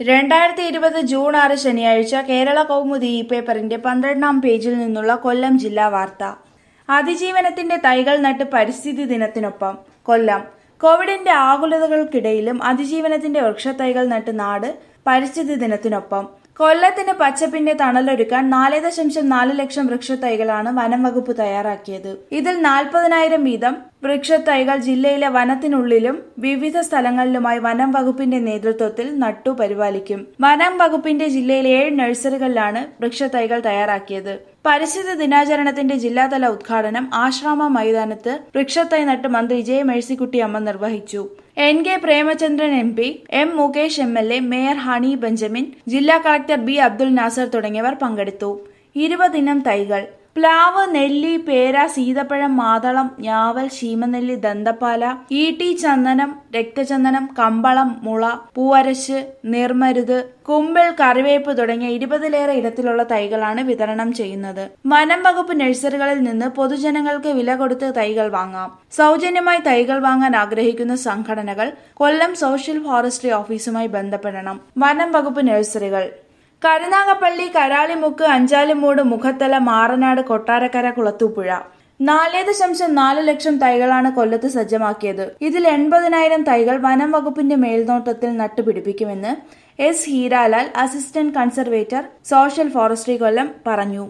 രണ്ടായിരത്തി ഇരുപത് ജൂൺ ആറ് ശനിയാഴ്ച കേരള കൗമുദി ഈ പേപ്പറിന്റെ പന്ത്രണ്ടാം പേജിൽ നിന്നുള്ള കൊല്ലം ജില്ലാ വാർത്ത അതിജീവനത്തിന്റെ തൈകൾ നട്ട് പരിസ്ഥിതി ദിനത്തിനൊപ്പം കൊല്ലം കോവിഡിന്റെ ആകുലതകൾക്കിടയിലും അതിജീവനത്തിന്റെ വൃക്ഷത്തൈകൾ നട്ട് നാട് പരിസ്ഥിതി ദിനത്തിനൊപ്പം കൊല്ലത്തിന് പച്ചപ്പിന്റെ തണലൊരുക്കാൻ നാല് ദശാംശം നാല് ലക്ഷം വൃക്ഷത്തൈകളാണ് വനം വകുപ്പ് തയ്യാറാക്കിയത് ഇതിൽ നാൽപ്പതിനായിരം വീതം വൃക്ഷത്തൈകൾ ജില്ലയിലെ വനത്തിനുള്ളിലും വിവിധ സ്ഥലങ്ങളിലുമായി വനം വകുപ്പിന്റെ നേതൃത്വത്തിൽ നട്ടു പരിപാലിക്കും വനം വകുപ്പിന്റെ ജില്ലയിലെ ഏഴ് നഴ്സറികളിലാണ് വൃക്ഷത്തൈകൾ തയ്യാറാക്കിയത് പരിസ്ഥിതി ദിനാചരണത്തിന്റെ ജില്ലാതല ഉദ്ഘാടനം ആശ്രാമ മൈതാനത്ത് വൃക്ഷത്തൈ നട്ട് മന്ത്രി ജെ മേഴ്സിക്കുട്ടിയമ്മ നിർവഹിച്ചു N K Premachandran M P M Mukesh M L A mayor Honey Benjamin ജില്ലാ കളക്ടർ ബി അബ്ദുൽ നാസർ തുടങ്ങിയവർ പങ്കെടുത്തു ഇരുപതിനം തൈകൾ പ്ലാവ് നെല്ലി പേര സീതപ്പഴം മാതളം ഞാവൽ ശീമനെല്ലി ദന്തപ്പാല ഈട്ടി ചന്ദനം രക്തചന്ദനം കമ്പളം മുള പൂവരശ് നിർമരുത് കുമ്പിൾ കറിവേപ്പ് തുടങ്ങിയ ഇരുപതിലേറെ ഇനത്തിലുള്ള തൈകളാണ് വിതരണം ചെയ്യുന്നത് വനം വകുപ്പ് നഴ്സറികളിൽ നിന്ന് പൊതുജനങ്ങൾക്ക് വില കൊടുത്ത് തൈകൾ വാങ്ങാം സൗജന്യമായി തൈകൾ വാങ്ങാൻ ആഗ്രഹിക്കുന്ന സംഘടനകൾ കൊല്ലം സോഷ്യൽ ഫോറസ്ട്രി ഓഫീസുമായി ബന്ധപ്പെടണം വനം വകുപ്പ് നഴ്സറികൾ കരുനാഗപ്പള്ളി കരാളിമുക്ക് അഞ്ചാലിമൂട് മുഖത്തല മാറനാട് കൊട്ടാരക്കര കുളത്തൂപ്പുഴ നാല് ദശാംശം നാല് ലക്ഷം തൈകളാണ് കൊല്ലത്ത് സജ്ജമാക്കിയത് ഇതിൽ എൺപതിനായിരം തൈകൾ വനം വകുപ്പിന്റെ മേൽനോട്ടത്തിൽ നട്ടുപിടിപ്പിക്കുമെന്ന് S Heeralal assistant conservator social forestry Kollam പറഞ്ഞു